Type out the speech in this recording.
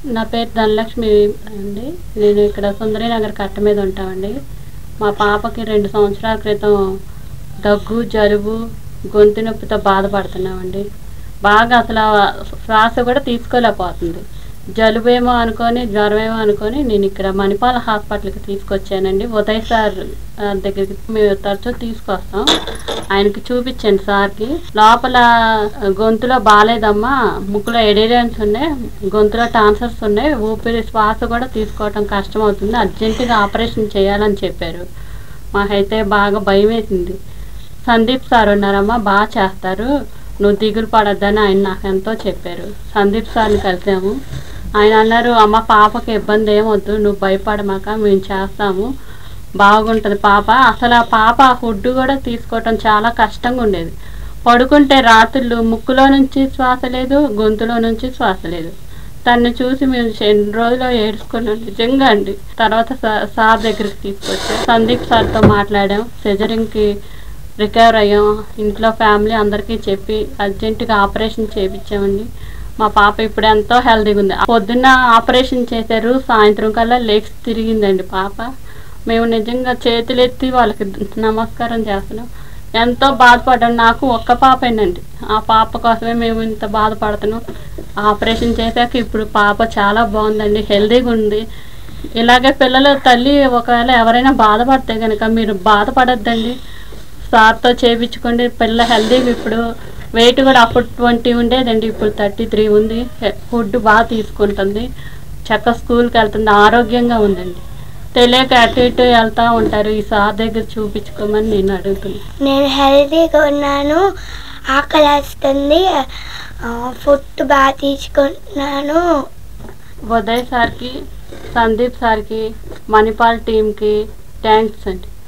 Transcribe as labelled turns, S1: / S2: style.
S1: నా పేరు ధనలక్ష్మి అండి నేను ఇక్కడ సుందరీనగర్ కట్ట మీద ఉంటామండి మా పాపకి రెండు సంవత్సరాల క్రితం దగ్గు జలుబు గొంతు నొప్పితో బాధపడుతున్నామండి బాగా అసలు ఆ శ్వాస కూడా తీసుకోలేకపోతుంది జలుబేమో అనుకొని జ్వరమేమో అనుకొని నేను ఇక్కడ మణిపాల హాస్పిటల్కి తీసుకొచ్చానండి ఉదయ్ సార్ ఆ, దగ్గరికి మేము తరచూ తీసుకొస్తాం ఆయనకి చూపించండి సార్కి లోపల గొంతులో బాగాలేదమ్మా ముక్కులో ఎడిరియన్స్ ఉన్నాయి గొంతులో టాన్సర్స్ ఉన్నాయి ఊపిరి శ్వాస కూడా తీసుకోవటం కష్టం అవుతుంది అర్జెంటుగా ఆపరేషన్ చేయాలని చెప్పారు మాకైతే బాగా భయం వేసింది సందీప్ సార్ ఉన్నారమ్మా బాగా చేస్తారు నువ్వు దిగులు పడొద్దని ఆయన నాకు ఎంతో చెప్పారు సందీప్ సార్ని కలిసాము ఆయన అన్నారు అమ్మ పాపకి ఇబ్బంది ఏమొద్దు నువ్వు భయపడమాక మేము చేస్తాము బాగుంటుంది పాప అసలు ఆ పాప ఫుడ్ కూడా తీసుకోవటం చాలా కష్టంగా ఉండేది పడుకుంటే రాత్రులు ముక్కులో నుంచి శ్వాస లేదు గొంతులో నుంచి శ్వాస లేదు తన్ని చూసి మేము ఎన్ని రోజులు ఏడ్చుకున్నాం నిజంగా అండి తర్వాత సా- సార్ దగ్గరికి తీసుకొచ్చి సందీప్ సార్తో మాట్లాడాం సెజరింగ్కి రికవర్ అయ్యాం ఇంట్లో ఫ్యామిలీ అందరికీ చెప్పి అర్జెంటుగా ఆపరేషన్ చేయించామండి మా పాప ఇప్పుడు ఎంతో హెల్తీగా ఉంది పొద్దున్న ఆపరేషన్ చేశారు సాయంత్రం కల్లా లెగ్స్ తిరిగిందండి పాప మేము నిజంగా చేతులు ఎత్తి వాళ్ళకి నమస్కారం చేస్తున్నాం ఎంతో బాధపడ్డాం నాకు ఒక్క పాపేనండి ఆ పాప కోసమే మేము ఇంత బాధపడుతున్నాం ఆపరేషన్ చేశాక ఇప్పుడు పాప చాలా బాగుందండి హెల్తీగా ఉంది ఇలాగే పిల్లలు తల్లి ఒకవేళ ఎవరైనా బాధపడితే కనుక మీరు బాధపడొద్దండి సార్తో చేయించుకోండి పిల్ల హెల్తీగా ఇప్పుడు వెయిట్ కూడా అప్పుడు ట్వంటీ ఉండేదండి ఇప్పుడు థర్టీ త్రీ ఉంది ఫుడ్ బాగా తీసుకుంటుంది చక్క స్కూల్కి వెళ్తుంది ఆరోగ్యంగా ఉందండి తెలియక అటు ఇటు వెళ్తూ ఉంటారు ఈ సార్ దగ్గర చూపించుకోమని నేను అడుగుతున్నాను
S2: నేను హెల్తీగా ఉన్నాను ఆకలి వేస్తుంది ఫుడ్ బాగా తీసుకుంటున్నాను
S1: ఉదయ్ సార్కి సందీప్ సార్కి మణిపాల్ టీంకి థ్యాంక్స్ అండి